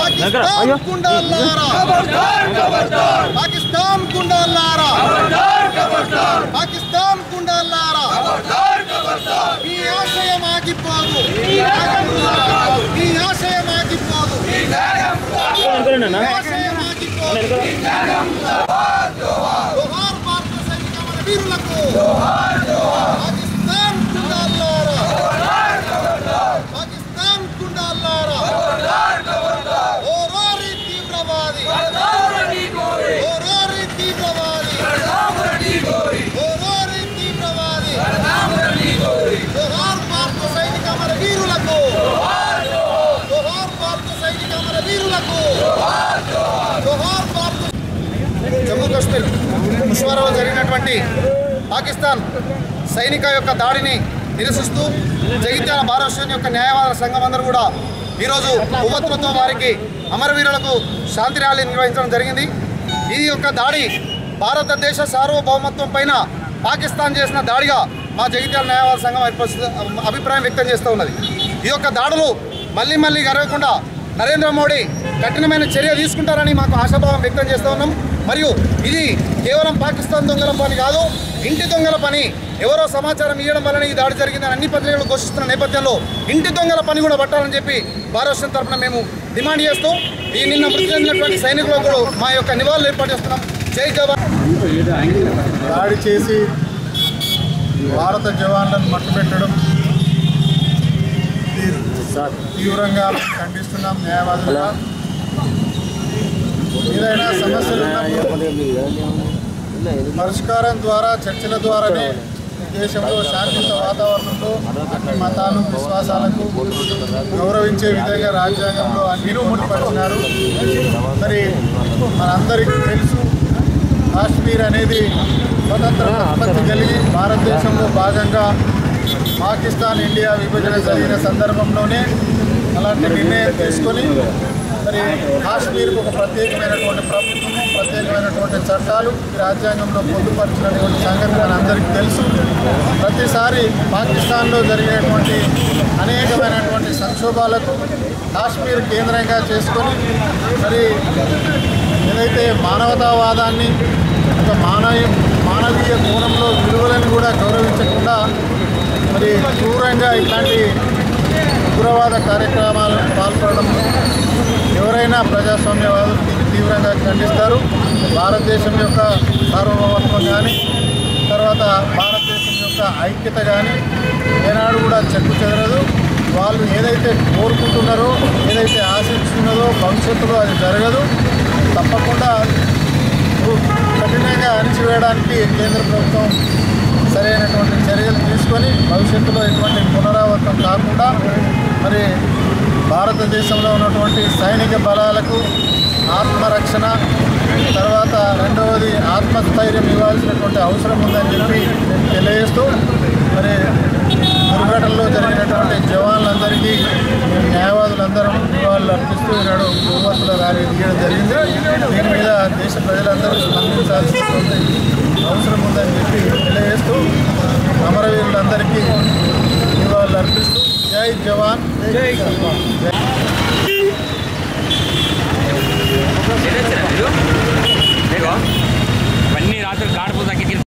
పాకిస్తాన్ గుండాలారా పాకిస్తాన్ గుండాలారా పాకిస్తాన్ గుండాలారా మీ ఆశయం ఆగిపోదు మీ ఆశయం ఆగిపోదు మీ ఆశయం ఆగిపోదు జోహార్ భారత సైనిక మన వీరులకు పాకిస్తాన్ గుండాలారా పాకిస్తాన్ గుండాలారా ఓరోరి తీవ్రవాది ఓరోరి తీవ్రవాది ఓరోరి తీవ్రవాది జోహార్ భారత సైనిక మన వీరులకు జోహార్ భారత సైనిక మన వీరులకు జోహార్ భారత జమ్మూ కాశ్మీర్ పుష్వారాలో జరిగినటువంటి పాకిస్తాన్ సైనిక యొక్క దాడిని నిరసిస్తూ జగిత్యాల భారతదేశం యొక్క న్యాయవాద సంఘం అందరూ కూడా ఈరోజు ఉపత్రుతో వారికి అమరవీరులకు శాంతి ర్యాలీ నిర్వహించడం జరిగింది ఈ యొక్క దాడి భారతదేశ సార్వభౌమత్వం పైన పాకిస్తాన్ చేసిన దాడిగా మా జగిత్యాల న్యాయవాద సంఘం ఏర్పరుస్తు- అభిప్రాయం వ్యక్తం చేస్తూ ఉన్నది ఈ యొక్క దాడులు మళ్ళీ మళ్ళీ జరగకుండా నరేంద్ర మోడీ కఠినమైన చర్య తీసుకుంటారని మాకు ఆశాభావం వ్యక్తం చేస్తూ ఉన్నాం మరియు ఇది కేవలం పాకిస్తాన్ దొంగల పని కాదు ఇంటి దొంగల పని ఎవరో సమాచారం ఇవ్వడం వలన ఈ దాడి జరిగిందని అన్ని పత్రికలు ఘోషిస్తున్న నేపథ్యంలో ఇంటి దొంగల పని కూడా పట్టాలని చెప్పి భారతదేశం తరఫున మేము డిమాండ్ చేస్తూ ఈ నిన్న మృతి చెందినటువంటి సైనికులకు కూడా మా యొక్క నివాళులు ఏర్పాటు చేస్తున్నాం జై జవాన్ దాడి చేసి భారత జవాన్లను మట్టుపెట్టడం తీ- తీవ్రంగా ఖండిస్తున్నాం న్యాయవాదులుగా ఏదైనా సమస్యలు ఉన్నప్పుడు పరిష్కారం ద్వారా చర్చల ద్వారానే ఈ దేశంలో శాంతియుత వాతావరణంలో అన్ని మతాలు విశ్వాసాలకు గౌరవించే విధంగా రాజ్యాంగంలో అన్ని పొందుపరిచినారు మరి మనందరికీ తెలుసు కాశ్మీర్ అనేది స్వతంత్ర ఉత్పత్తి కలిగి భారతదేశంలో భాగంగా పాకిస్తాన్ ఇండియా విభజన జరిగిన సందర్భంలోనే అలాంటి నిర్ణయం తీసుకొని మరి కాశ్మీర్కు ఒక ప్రత్యేకమైనటువంటి ప్రభుత్వము ప్రత్యేకమైనటువంటి చట్టాలు ఈ రాజ్యాంగంలో పొందుపరిచినటువంటి సంగతి మనందరికీ తెలుసు ప్రతిసారి పాకిస్తాన్లో జరిగినటువంటి అనేకమైనటువంటి సంక్షోభాలకు కాశ్మీర్ కేంద్రంగా చేసుకొని మరి ఏదైతే మానవతావాదాన్ని ఒక మానవ మానవీయ కోణంలో విలువలను కూడా గౌరవించకుండా మరి క్రూరంగా ఇట్లాంటి ఉగ్రవాద కార్యక్రమాలకు పాల్పడడం ఎవరైనా ప్రజాస్వామ్యవాదులు దీన్ని తీవ్రంగా ఖండిస్తారు భారతదేశం యొక్క సార్వభౌమత్వం కానీ తర్వాత భారతదేశం యొక్క ఐక్యత కానీ ఏనాడు కూడా చెక్కు చెదరదు వాళ్ళు ఏదైతే కోరుకుంటున్నారో ఏదైతే ఆశిస్తున్నదో భవిష్యత్తులో అది జరగదు తప్పకుండా కఠినంగా అణిచివేయడానికి కేంద్ర ప్రభుత్వం సరైనటువంటి చర్యలు తీసుకొని భవిష్యత్తులో ఎటువంటి పునరావృతం కాకుండా మరి భారతదేశంలో ఉన్నటువంటి సైనిక బలాలకు ఆత్మరక్షణ తర్వాత రెండవది ఆత్మస్థైర్యం ఇవ్వాల్సినటువంటి అవసరం ఉందని చెప్పి నేను తెలియజేస్తూ మరి దుర్ఘటనలో జరిగినటువంటి జవాన్లందరికీ మేము న్యాయవాదులందరం నివాళులు అర్పిస్తూ ఈనాడు కొవ్వొత్తుల ర్యాలీ తీయడం జరిగింది దీని మీద దేశ ప్రజలందరూ స్పందించాల్సినటువంటి అవసరం ఉందని చెప్పి తెలియజేస్తూ అమరవీరులందరికీ నివాళులు అర్పిస్తూ జై జవాన్ జై జవాన్